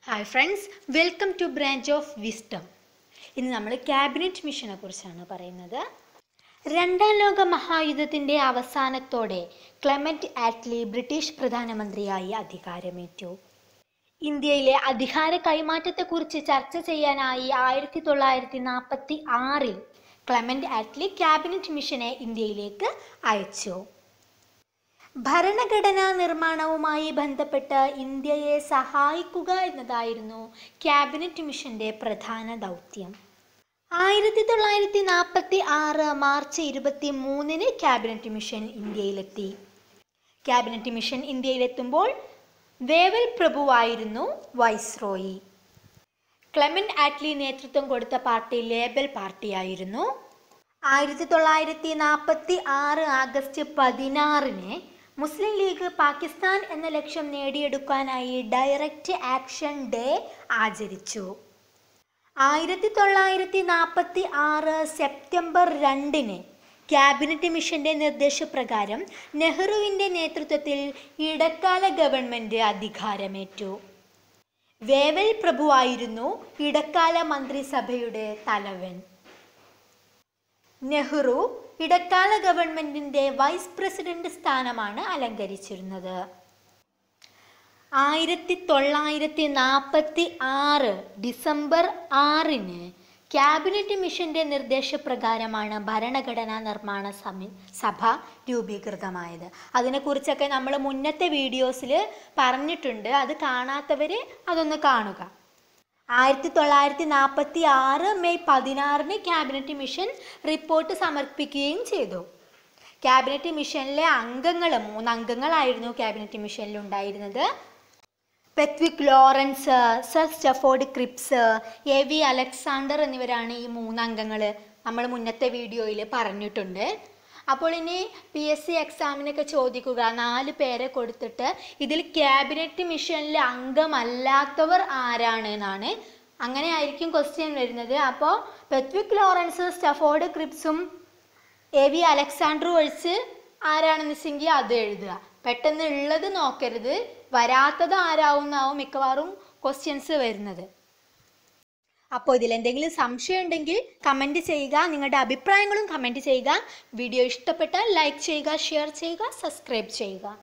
hi friends welcome to branch of wisdom ഇന്ന് നമ്മൾ cabinet മിഷനെ കുറിച്ചാണ് പറയുന്നത് രണ്ടാം ലോക മഹായുദ്ധത്തിൻ്റെ അവസാനത്തോടെ ക്ലെമന്റ് ആറ്റ്ലി ബ്രിട്ടീഷ് പ്രധാനമന്ത്രിയായി അധികാരമേറ്റു ഇന്ത്യയിലെ അധികാര കൈമാറ്റത്തെക്കുറിച്ച് ചർച്ച ചെയ്യാനായി ആയിരത്തി തൊള്ളായിരത്തി നാൽപ്പത്തി ആറിൽ ക്ലെമന്റ് ആറ്റ്ലി ക്യാബിനറ്റ് മിഷനെ ഇന്ത്യയിലേക്ക് അയച്ചു ഭരണഘടനാ നിർമ്മാണവുമായി ബന്ധപ്പെട്ട് ഇന്ത്യയെ സഹായിക്കുക എന്നതായിരുന്നു ക്യാബിനറ്റ് മിഷന്റെ പ്രധാന ദൗത്യം ആയിരത്തി തൊള്ളായിരത്തി നാൽപ്പത്തി ആറ് മാർച്ച് ഇരുപത്തി മൂന്നിന് ക്യാബിനറ്റ് മിഷൻ ഇന്ത്യയിലെത്തി ക്യാബിനറ്റ് മിഷൻ ഇന്ത്യയിലെത്തുമ്പോൾ വേവൽ പ്രഭുവായിരുന്നു വൈസ്രോയി ക്ലെമന്റ് ആറ്റ്ലി നേതൃത്വം കൊടുത്ത പാർട്ടി ലേബൽ പാർട്ടിയായിരുന്നു ആയിരത്തി തൊള്ളായിരത്തി നാൽപ്പത്തി ആറ് ആഗസ്റ്റ് പതിനാറിന് മുസ്ലിം ലീഗ് പാകിസ്ഥാൻ എന്ന ലക്ഷ്യം നേടിയെടുക്കാനായി ഡയറക്റ്റ് ആക്ഷൻ ഡേ ആചരിച്ചു ആയിരത്തി തൊള്ളായിരത്തി നാൽപ്പത്തി ആറ് സെപ്റ്റംബർ രണ്ടിന് ക്യാബിനറ്റ് മിഷന്റെ നിർദ്ദേശപ്രകാരം നെഹ്റുവിൻ്റെ നേതൃത്വത്തിൽ ഇടക്കാല ഗവൺമെൻറ് അധികാരമേറ്റു വേവൽ പ്രഭുവായിരുന്നു ഇടക്കാല മന്ത്രിസഭയുടെ തലവൻ നെഹ്റു ഇടക്കാല ഗവൺമെന്റിന്റെ വൈസ് പ്രസിഡന്റ് സ്ഥാനമാണ് അലങ്കരിച്ചിരുന്നത് ആയിരത്തി തൊള്ളായിരത്തി നാൽപ്പത്തി ആറ് ഡിസംബർ ആറിന് ക്യാബിനറ്റ് മിഷന്റെ നിർദ്ദേശപ്രകാരമാണ് ഭരണഘടനാ നിർമ്മാണ സമി സഭ രൂപീകൃതമായത് അതിനെക്കുറിച്ചൊക്കെ നമ്മൾ മുന്നത്തെ വീഡിയോസിൽ പറഞ്ഞിട്ടുണ്ട് അത് കാണാത്തവർ അതൊന്ന് കാണുക ആയിരത്തി തൊള്ളായിരത്തി നാൽപ്പത്തി ആറ് മെയ് പതിനാറിന് ക്യാബിനറ്റ് മിഷൻ റിപ്പോർട്ട് സമർപ്പിക്കുകയും ചെയ്തു ക്യാബിനറ്റ് മിഷനിലെ അംഗങ്ങൾ മൂന്ന് അംഗങ്ങളായിരുന്നു ക്യാബിനറ്റ് മിഷനിൽ ഉണ്ടായിരുന്നത് Pethick Lawrence sir Stafford Cripps A V Alexander എന്നിവരാണ് ഈ മൂന്ന് അംഗങ്ങൾ നമ്മൾ മുന്നത്തെ വീഡിയോയിൽ പറഞ്ഞിട്ടുണ്ട് അപ്പോൾ ഇനി പി എസ് സി എക്സാമിനൊക്കെ ചോദിക്കുക നാല് പേരെ കൊടുത്തിട്ട് ഇതിൽ ക്യാബിനറ്റ് മിഷനിലെ അംഗമല്ലാത്തവർ ആരാണ് എന്നാണ് അങ്ങനെ ആയിരിക്കും ക്വസ്റ്റ്യൻ വരുന്നത് അപ്പോൾ പെത്വിക് ലോറൻസ് സ്റ്റഫോർഡ് ക്രിപ്സും എ വി അലക്സാണ്ടറും ഒഴിച്ച് ആരാണെന്ന് വെച്ചെങ്കിൽ അത് എഴുതുക പെട്ടെന്ന് ഉള്ളത് നോക്കരുത് വരാത്തത് ആരാവുന്നാവും മിക്കവാറും ക്വസ്റ്റ്യൻസ് വരുന്നത് അപ്പോൾ ഇതിൽ എന്തെങ്കിലും സംശയം ഉണ്ടെങ്കിൽ കമൻറ്റ് ചെയ്യുക നിങ്ങളുടെ അഭിപ്രായങ്ങളും കമൻറ്റ് ചെയ്യുക വീഡിയോ ഇഷ്ടപ്പെട്ടാൽ ലൈക്ക് ചെയ്യുക ഷെയർ ചെയ്യുക സബ്സ്ക്രൈബ് ചെയ്യുക